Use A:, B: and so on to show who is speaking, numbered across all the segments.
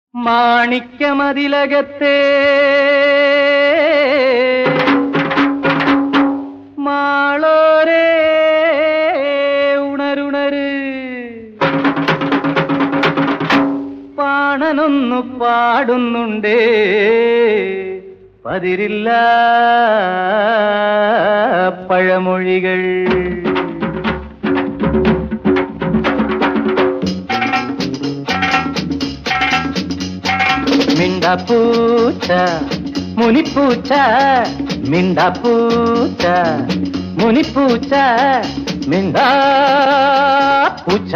A: മാണിക്യമതിലകത്തെ മാളോരേ ഉണരുണര് പാണനൊന്നു പാടുന്നുണ്ടേ പതിരില്ല പഴമൊഴികൾ മിണ്ടപ്പൂച്ച മുനിപ്പൂച്ച മിണ്ടപ്പൂച്ച മുനിപ്പൂച്ച മിണ്ടാ പൂച്ച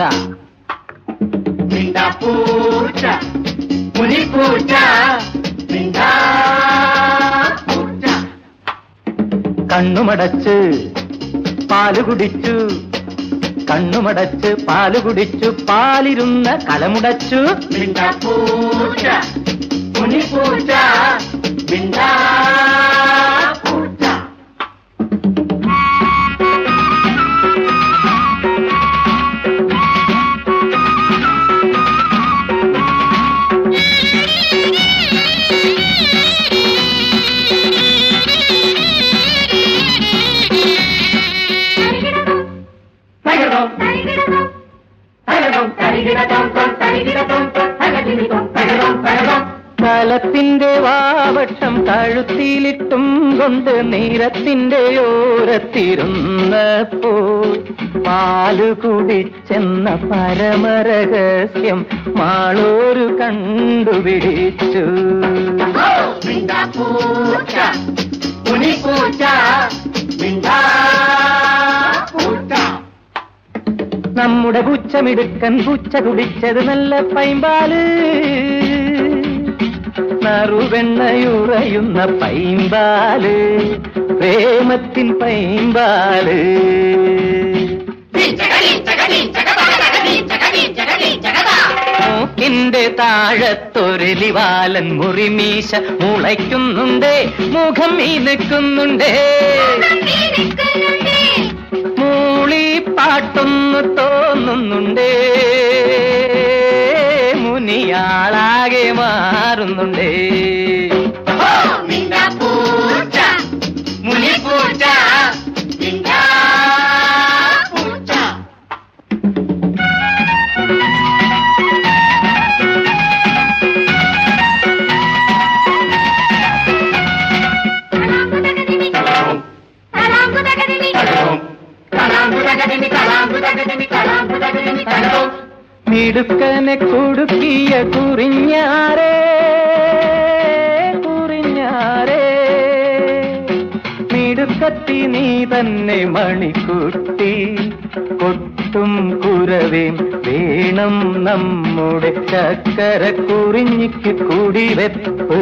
A: മിണ്ടാപ്പൂച്ച മുനിപ്പൂച്ച മിണ്ടാ പൂച്ച കണ്ണുമടച്ച് പാല് കുടിച്ചു കണ്ണുമടച്ച് പാല് കുടിച്ചു പാലിരുന്ന കലമുടച്ചു മിണ്ടാപ്പൂച്ച മുനിപ്പൂച്ച മിണ്ടാ പൂച്ച കാലത്തിന്റെ വാവട്ടം കഴുത്തിലിട്ടും കൊണ്ട് നീരത്തിന്റെ ഓരത്തിരുന്നപ്പോൾ പാല് കുടിച്ചെന്ന പരമരഹസ്യം മാളോരു കണ്ടുപിടിച്ചു മിണ്ടാപ്പൂച്ച മുനിപ്പൂച്ച മിണ്ടാപ്പൂച്ച നമ്മുടെ പുച്ചമിടുക്കൻ പുച്ച കുടിച്ചത് നല്ല പൈമ്പാല് നറുവെണ്ണയുറയുന്ന പൈമ്പാല് പ്രേമത്തിൻ പൈമ്പാല് മൂക്കിന്റെ താഴത്തൊരലിവാലൻ മുറിമീശ മുളയ്ക്കുന്നുണ്ടേ മുഖം മീനക്കുന്നുണ്ടേ മൂളി പാട്ടൊന്ന് തോന്നുന്നുണ്ടേ മുനിയാളാകെ മാറുന്നുണ്ടേ മുനിപ്പൂച്ച പൂച്ച മിടുക്കനെ കുടുക്കിയ കുറിഞ്ഞാരേ കുറിഞ്ഞാരേ മിടുക്കത്തി നീ തന്നെ മണിക്കുട്ടി കൊട്ടും കുരവേം വേണം നമ്മുടെ ചക്കര കുറിഞ്ഞിക്ക് കുടിവെപ്പ്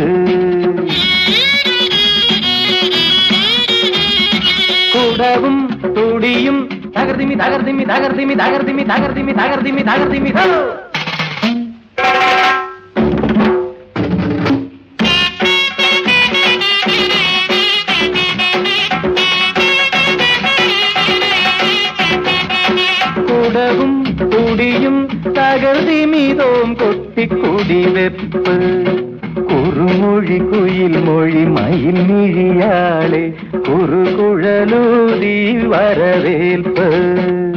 A: കുടവും തുടിയും തകർത്തിമി തകർത്തിമി തകർത്തിമി തകർത്തിമി തകർത്തിമി തകർത്തിമി തകർത്തിമി ഹോ! കുടവും തുടിയും തകർത്തിമിതോം കൊട്ടിക്കുടി വെപ്പ് കുറുമൊഴി കുയിൽ മൊഴി മയിൽ മിഴിയാളെ കുറുകുഴലൂതി വരവേൽപ്പ്